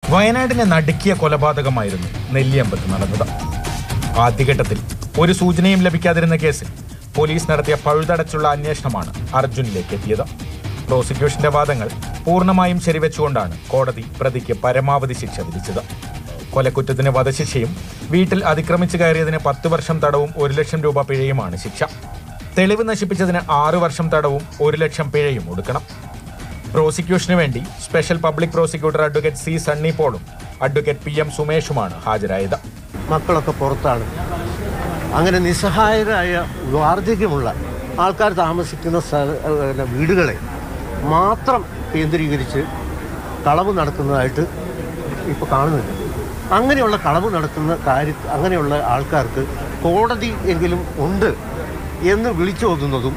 വയനാടിനെ നടുക്കിയ കൊലപാതകമായിരുന്നു നെല്ലിയമ്പത്ത് നടന്നത് ആദ്യഘട്ടത്തിൽ ഒരു സൂചനയും ലഭിക്കാതിരുന്ന കേസിൽ പോലീസ് നടത്തിയ പഴുതടച്ചുള്ള അന്വേഷണമാണ് അർജുനിലേക്ക് എത്തിയത് പ്രോസിക്യൂഷന്റെ വാദങ്ങൾ പൂർണ്ണമായും ശരിവെച്ചുകൊണ്ടാണ് കോടതി പ്രതിക്ക് പരമാവധി ശിക്ഷ വിധിച്ചത് കൊലക്കുറ്റത്തിന് വധശിക്ഷയും വീട്ടിൽ അതിക്രമിച്ചു കയറിയതിന് പത്ത് വർഷം തടവും ഒരു ലക്ഷം രൂപ പിഴയുമാണ് ശിക്ഷ തെളിവ് നശിപ്പിച്ചതിന് ആറു വർഷം തടവും ഒരു ലക്ഷം പിഴയും ഒടുക്കണം പ്രോസിക്യൂഷന് വേണ്ടി special public prosecutor advocate C Sunny പോളും അഡ്വക്കേറ്റ് പി എം സുമേഷുമാണ് ഹാജരായത് മക്കളൊക്കെ പുറത്താണ് അങ്ങനെ നിസ്സഹായരായ വാർദ്ധക്യമുള്ള ആൾക്കാർ താമസിക്കുന്ന സ്ഥല ഏഹ് വീടുകളെ മാത്രം കേന്ദ്രീകരിച്ച് കളവ് നടക്കുന്നതായിട്ട് ഇപ്പോൾ കാണുന്നുണ്ട് അങ്ങനെയുള്ള കളവ് നടത്തുന്ന കാര്യ അങ്ങനെയുള്ള ആൾക്കാർക്ക് കോടതി എങ്കിലും ഉണ്ട് എന്ന് വിളിച്ചോതുന്നതും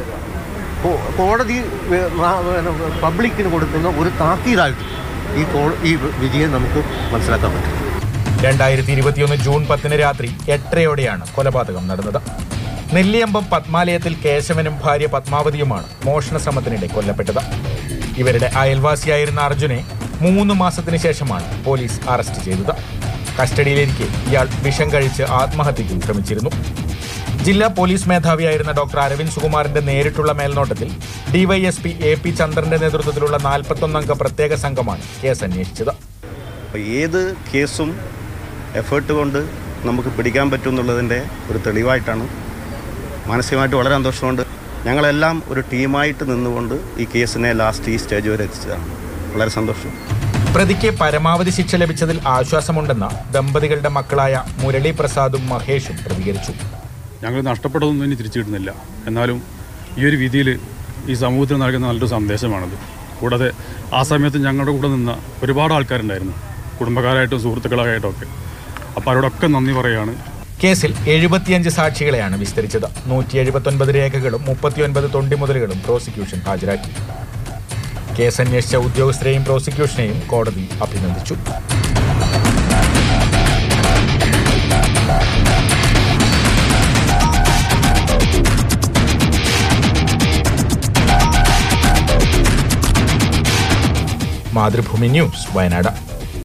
കോ- കോടതി വേ- റാ- പിന്നെ പബ്ലിക്കിന് കൊടുക്കുന്ന ഒരു താക്കീതായിട്ട് ഈ കോ ഈ വിധിയെ നമുക്ക് മനസ്സിലാക്കാൻ പറ്റും രണ്ടായിരത്തി ഇരുപത്തിയൊന്ന് ജൂൺ പത്തിന് രാത്രി എട്ടരയോടെയാണ് കൊലപാതകം നടന്നത് നെല്ലിയമ്പം പത്മാലയത്തിൽ കേശവനും ഭാര്യ പത്മാവതിയുമാണ് മോഷണ ശ്രമത്തിനിടെ കൊല്ലപ്പെട്ടത് ഇവരുടെ അയൽവാസിയായിരുന്ന അർജുനെ മൂന്ന് മാസത്തിന് ശേഷമാണ് പോലീസ് അറസ്റ്റ് ചെയ്തത് കസ്റ്റഡിയിലിരിക്കെ ഇയാൾ വിഷം കഴിച്ച് ആത്മഹത്യയ്ക്കും ശ്രമിച്ചിരുന്നു ജില്ലാ പോലീസ് മേധാവിയായിരുന്ന ഡോക്ടർ അരവിന്ദ് സുകുമാറിന്റെ നേരിട്ടുള്ള മേൽനോട്ടത്തിൽ ഡിവൈഎസ്പി എ പി ചന്ദ്രന്റെ നേതൃത്വത്തിലുള്ള നാൽപ്പത്തൊന്നംഗ പ്രത്യേക സംഘമാണ് കേസ് അന്വേഷിച്ചത് അപ്പോൾ ഏത് കേസും എഫേർട്ട് കൊണ്ട് നമുക്ക് പിടിക്കാൻ പറ്റും എന്നുള്ളതിൻ്റെ ഒരു തെളിവായിട്ടാണ് മാനസികമായിട്ട് വളരെ സന്തോഷമുണ്ട് ഞങ്ങളെല്ലാം ഒരു ടീമായിട്ട് നിന്നുകൊണ്ട് ഈ കേസിനെ ലാസ്റ്റ് ഈ സ്റ്റേജ് വരെ എത്തിച്ചതാണ് വളരെ സന്തോഷം പ്രതിക്ക് പരമാവധി ശിക്ഷ ലഭിച്ചതിൽ ആശ്വാസമുണ്ടെന്ന ദമ്പതികളുടെ മക്കളായ മുരളി പ്രസാദും മഹേഷും പ്രതികരിച്ചു ഞങ്ങൾ നഷ്ടപ്പെട്ടതൊന്നും ഇനി തിരിച്ചു കിട്ടുന്നില്ല എന്നാലും ഈ ഒരു വിധിയിൽ ഈ സമൂഹത്തിന് നൽകുന്ന നല്ലൊരു സന്ദേശമാണത് കൂടാതെ ആ സമയത്ത് ഞങ്ങളുടെ കൂടെ നിന്ന ഒരുപാട് ആൾക്കാരുണ്ടായിരുന്നു കുടുംബക്കാരായിട്ടും സുഹൃത്തുക്കളായിട്ടും ഒക്കെ അപ്പോൾ അവരോടൊക്കെ നന്ദി പറയുകയാണ് കേസിൽ എഴുപത്തിയഞ്ച് സാക്ഷികളെയാണ് വിസ്തരിച്ചത് നൂറ്റി എഴുപത്തൊൻപത് രേഖകളും മുപ്പത്തിയൊൻപത് തൊണ്ടിമുതലുകളും പ്രോസിക്യൂഷൻ ഹാജരാക്കി കേസ് അന്വേഷിച്ച ഉദ്യോഗസ്ഥരെയും പ്രോസിക്യൂഷനെയും കോടതി അഭിനന്ദിച്ചു മാതൃഭൂമി ന്യൂസ് വയനാട്